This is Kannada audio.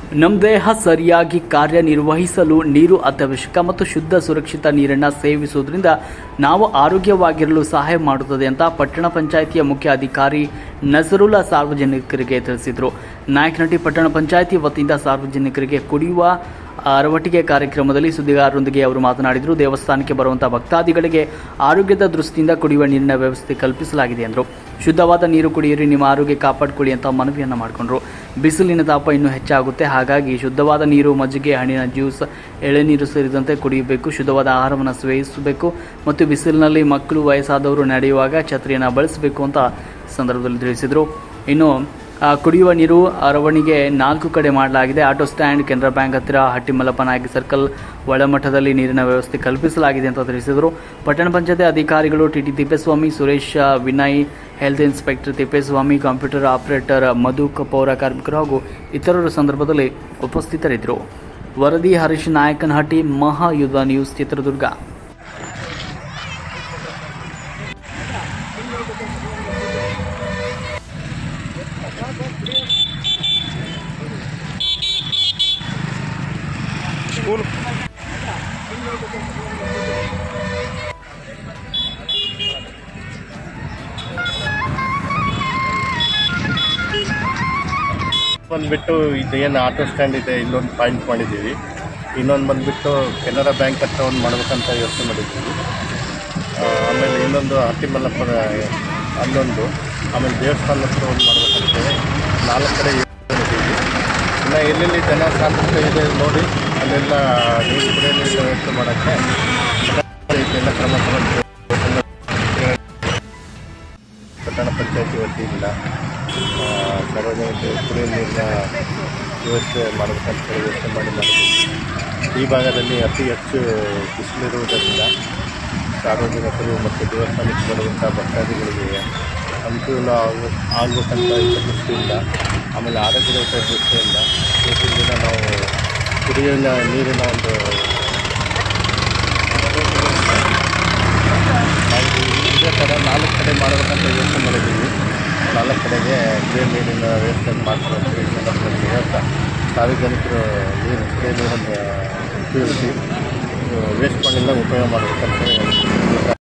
ನಮ್ಮ ದೇಹ ಸರಿಯಾಗಿ ಕಾರ್ಯನಿರ್ವಹಿಸಲು ನೀರು ಅತ್ಯವಶ್ಯಕ ಮತ್ತು ಶುದ್ಧ ಸುರಕ್ಷಿತ ನೀರನ್ನು ಸೇವಿಸುವುದರಿಂದ ನಾವು ಆರೋಗ್ಯವಾಗಿರಲು ಸಹಾಯ ಮಾಡುತ್ತದೆ ಅಂತ ಪಟ್ಟಣ ಪಂಚಾಯಿತಿಯ ಮುಖ್ಯ ಅಧಿಕಾರಿ ನಜರುಲ್ಲಾ ಸಾರ್ವಜನಿಕರಿಗೆ ತಿಳಿಸಿದರು ನಾಯಕನಹಟ್ಟಿ ಪಟ್ಟಣ ಪಂಚಾಯಿತಿ ವತಿಯಿಂದ ಸಾರ್ವಜನಿಕರಿಗೆ ಕುಡಿಯುವ ಅರವಟ್ಟಿಗೆ ಕಾರ್ಯಕ್ರಮದಲ್ಲಿ ಸುದ್ದಿಗಾರರೊಂದಿಗೆ ಅವರು ಮಾತನಾಡಿದರು ದೇವಸ್ಥಾನಕ್ಕೆ ಬರುವಂತಹ ಭಕ್ತಾದಿಗಳಿಗೆ ಆರೋಗ್ಯದ ದೃಷ್ಟಿಯಿಂದ ಕುಡಿಯುವ ನೀರಿನ ವ್ಯವಸ್ಥೆ ಕಲ್ಪಿಸಲಾಗಿದೆ ಎಂದರು ಶುದ್ಧವಾದ ನೀರು ಕುಡಿಯಿರಿ ನಿಮ್ಮ ಆರೋಗ್ಯ ಕಾಪಾಡಿಕೊಳ್ಳಿ ಅಂತ ಮನವಿಯನ್ನು ಮಾಡಿಕೊಂಡ್ರು ಬಿಸಿಲಿನ ತಾಪ ಇನ್ನೂ ಹೆಚ್ಚಾಗುತ್ತೆ ಹಾಗಾಗಿ ಶುದ್ಧವಾದ ನೀರು ಮಜ್ಜಿಗೆ ಹಣ್ಣಿನ ಜ್ಯೂಸ್ ಎಳೆನೀರು ಸೇರಿದಂತೆ ಕುಡಿಯಬೇಕು ಶುದ್ಧವಾದ ಆಹಾರವನ್ನು ಸೇವಿಸಬೇಕು ಮತ್ತು ಬಿಸಿಲಿನಲ್ಲಿ ಮಕ್ಕಳು ವಯಸ್ಸಾದವರು ನಡೆಯುವಾಗ ಛತ್ರಿಯನ್ನು ಬಳಸಬೇಕು ಅಂತ ಸಂದರ್ಭದಲ್ಲಿ ತಿಳಿಸಿದರು ಇನ್ನು ಆ, ಕುಡಿಯುವ ನೀರು ಅರವಣಿಗೆ ನಾಲ್ಕು ಕಡೆ ಮಾಡಲಾಗಿದೆ ಆಟೋ ಸ್ಟ್ಯಾಂಡ್ ಕೆನರಾ ಬ್ಯಾಂಕ್ ಹತ್ತಿರ ಹಟ್ಟಿಮಲ್ಲಪ್ಪ ನಾಯಕ ಸರ್ಕಲ್ ಒಳಮಠದಲ್ಲಿ ನೀರಿನ ವ್ಯವಸ್ಥೆ ಕಲ್ಪಿಸಲಾಗಿದೆ ಅಂತ ತಿಳಿಸಿದರು ಪಟ್ಟಣ ಪಂಚಾಯತಿ ಅಧಿಕಾರಿಗಳು TT Tippeswamy Suresh Vinay health inspector Tippeswamy computer operator Madhu ಪೌರ ಕಾರ್ಮಿಕರು ಹಾಗೂ ಇತರರ ಸಂದರ್ಭದಲ್ಲಿ ಉಪಸ್ಥಿತರಿದ್ದರು ವರದಿ ಹರೀಶ್ ನಾಯಕನಹಟ್ಟಿ ಮಹಾಯುದ್ಧ ನ್ಯೂಸ್ ಚಿತ್ರದುರ್ಗ ಬಂದ್ಬಿಟ್ಟು ಇದೇನು ಆಟೋ ಸ್ಟ್ಯಾಂಡ್ ಇದೆ ಇಲ್ಲೊಂದು ಪಾಯಿಂಟ್ ಮಾಡಿದ್ದೀವಿ ಇನ್ನೊಂದು ಬಂದ್ಬಿಟ್ಟು ಕೆನರಾ ಬ್ಯಾಂಕ್ ಹತ್ರ ಒಂದು ಮಾಡ್ಬೇಕಂತ ಯೋಚನೆ ಮಾಡಿದ್ದೀವಿ ಆ, ಆಮೇಲೆ ಇನ್ನೊಂದು ಹಟ್ಟಿಮಲ್ಲಪ್ಪನ ಅಲ್ಲೊಂದು ಆಮೇಲೆ ದೇವಸ್ಥಾನ ಹತ್ರ ಒಂದು ಮಾಡ್ಬೇಕಂತೇಳಿ ನಾಲ್ಕು ಕಡೆ ಯೋಚನೆ ಮಾಡಿದ್ದೀವಿ ಇನ್ನು ಎಲ್ಲೆಲ್ಲಿ ಜನ ಸಾಂದ್ರತೆ ಇದೆ ನೋಡಿ ಅಲ್ಲೆಲ್ಲ ನೀರು ಕುಡಿಯೋ ನೀರಿನ ವ್ಯವಸ್ಥೆ ಮಾಡೋಕ್ಕೆ ಇದೆಲ್ಲ ಕ್ರಮ ತಗೊಂಡು ಪಟ್ಟಣ ಪಂಚಾಯತಿ ವತಿಯಿಂದ ಆ, ಸಾರ್ವಜನಿಕ ಕುಡಿಯುವ ನೀರಿನ ವ್ಯವಸ್ಥೆ ಮಾಡಬೇಕಂತ ಹೇಳಿ ಯೋಚನೆ ಮಾಡಿ ಮಾಡಿದ್ದೀವಿ ಈ ಭಾಗದಲ್ಲಿ ಅತಿ ಹೆಚ್ಚು ಬಿಸಿಲಿರುವುದರಿಂದ ಸಾರ್ವಜನಿಕರು ಮತ್ತು ದೇವಸ್ಥಾನಕ್ಕೆ ಬರುವಂಥ ಭಕ್ತಾದಿಗಳಿಗೆ ಅನುಕೂಲ ಆಗು ಆಗಬೇಕಂತ ಇದ್ದ ದೃಷ್ಟಿಯಿಂದ ಆಮೇಲೆ ಆರೋಗ್ಯದ ದೃಷ್ಟಿಯಿಂದ ಇವತ್ತಿನ ದಿನ ನಾವು ಕುಡಿಯುವ ನೀರಿನ ಒಂದು ನಾವು ಇದೇ ಥರ ನಾಲ್ಕು ಕಡೆ ಮಾಡಬೇಕಂತ ಯೋಚನೆ ಮಾಡಿದ್ದೀವಿ ನಾಲ್ಕು ಕಡೆಗೆ ಕುಡಿಯೋ ನೀರಿನ ವ್ಯವಸ್ಥೆ ಮಾಡ್ತೀವಿ ಅಂತ ಈ ಸಂದರ್ಭದಲ್ಲಿ ಹೇಳ್ತಾ ಸಾರ್ವಜನಿಕರು ನೀರು ಕುಡಿಯೋ ನೀರನ್ನು ಉಪಯೋಗಿಸಿ ವೇಸ್ಟ್ ಮಾಡಿಲ್ಲ ಉಪಯೋಗ ಮಾಡಬೇಕಂತ ಹೇಳಿ